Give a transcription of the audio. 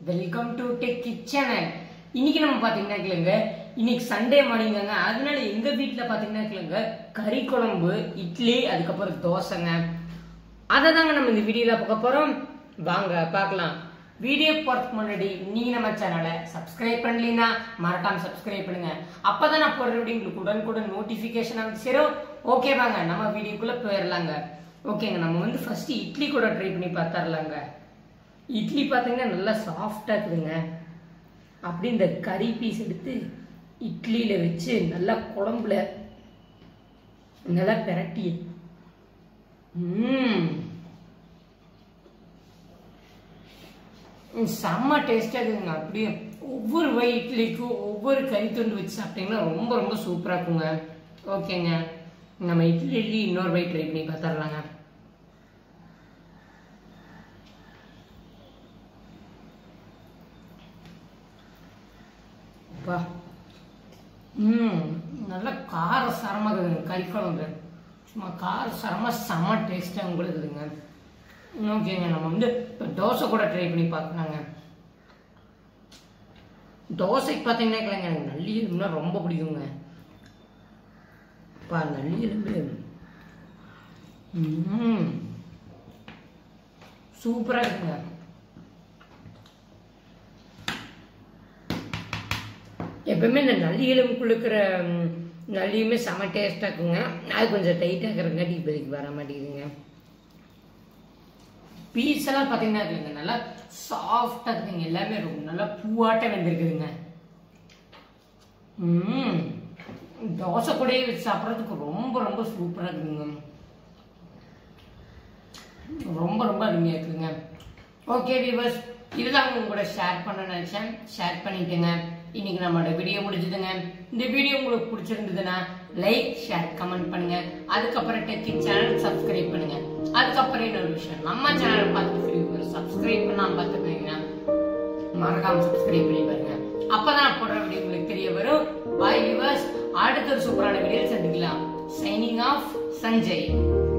welcome to tech கிச்சனல் இன்னைக்கு நம்ம பாத்தீங்கன்னா கேளுங்க இன்னைக்கு சண்டே மார்னிங் தாங்க அதனால எங்க வீட்ல பாத்தீங்கன்னா கேளுங்க கறி குழம்பு இட்லி அதுக்கப்புறம் தோசைங்க அதை தாங்க நம்ம இந்த வீடியோல பார்க்க போறோம் வாங்க பார்க்கலாம் வீடியோ போறதுக்கு முன்னாடி நீங்க நம்ம சேனலை சப்ஸ்கிரைப் பண்ணலீங்கன்னா மறக்காம சப்ஸ்கிரைப் பண்ணுங்க அப்பதான் நான் போடுற வீடியோ உங்களுக்கு உடனுக்குடன் நோட்டிபிகேஷன் வந்து சேரும் ஓகே வாங்க நம்ம வீடியோக்குள்ள போயிடலாங்க ஓகேங்க நம்ம வந்து ஃபர்ஸ்ட் இட்லி கூட ட்ரை பண்ணி பார்த்தரலாங்க இட்லி பார்த்தீங்கன்னா நல்லா சாஃப்டாக இருக்குதுங்க அப்படி இந்த கறி பீஸ் எடுத்து இட்லியில் வச்சு நல்லா குழம்புல நல்லா பிரட்டி ம் ம், செம்ம டேஸ்டாக இருக்குதுங்க அப்படியே ஒவ்வொரு வகை இட்லிக்கும் ஒவ்வொரு கறி துண்டு வச்சு சாப்பிட்டீங்கன்னா ரொம்ப ரொம்ப சூப்பராக இருக்குங்க ஓகேங்க நம்ம இட்லி இட்லி இன்னொரு வகை ட்ரை பண்ணி பார்த்துடலாங்க அப்பா ம் நல்ல கார சரமாக இருக்குதுங்க கறி குழம்பு சும்மா கார சரமாக செம்ம டேஸ்ட்டாக உங்களுக்கு இருக்குதுங்க ஓகேங்க நம்ம வந்து இப்போ தோசை கூட ட்ரை பண்ணி பார்க்கலாங்க தோசைக்கு பார்த்தீங்கன்னா இல்லைங்க எனக்கு நல்லி எலும்புனா ரொம்ப பிடிக்குங்க அப்பா நல்லி எலும்பு ம் சூப்பராக இருக்குங்க எப்பவுமே இந்த நல்லி எலும்புக்குள்ள இருக்கிற ம், நல்லியுமே செம டேஸ்டாக இருக்குங்க அது கொஞ்சம் டைட்டாக இருக்கிறங்காட்டி இப்போதைக்கு வர மாட்டேங்குதுங்க பீஸ் எல்லாம் பார்த்தீங்கன்னா இருக்குங்க நல்லா சாஃப்டாக இருக்குதுங்க எல்லாமே ரொம்ப நல்லா பூவாட்டம் வெந்திருக்குதுங்க ம் தோசை கூடயே வச்சு சாப்பிட்றதுக்கு ரொம்ப ரொம்ப சூப்பராக இருக்குதுங்க ரொம்ப ரொம்ப அருமையாக இருக்குதுங்க ஓகே வியூவர்ஸ் இதுதான் உங்க கூட ஷேர் பண்ண நினைச்சேன் ஷேர் பண்ணிட்டுங்க இன்னைக்கு நம்மளோட வீடியோ முடிஞ்சதுங்க இந்த வீடியோ உங்களுக்கு பிடிச்சிருந்ததுன்னா லைக் ஷேர் கமெண்ட் பண்ணுங்க அதுக்கப்புறம் டெக்கி சேனல் சப்ஸ்கிரைப் பண்ணுங்க அதுக்கப்புறம் இன்னொரு விஷயம் நம்ம சேனல் பார்த்துட்டு சப்ஸ்கிரைப் பண்ணாம பார்த்துருந்தீங்கன்னா மறக்காம சப்ஸ்கிரைப் பண்ணி பாருங்க அப்பதான் போடுற வீடியோ உங்களுக்கு தெரிய வரும் பாய் வியூவர்ஸ் அடுத்த ஒரு சூப்பரான வீடியோ சந்திக்கலாம் சைனிங் ஆஃப் சஞ்சய்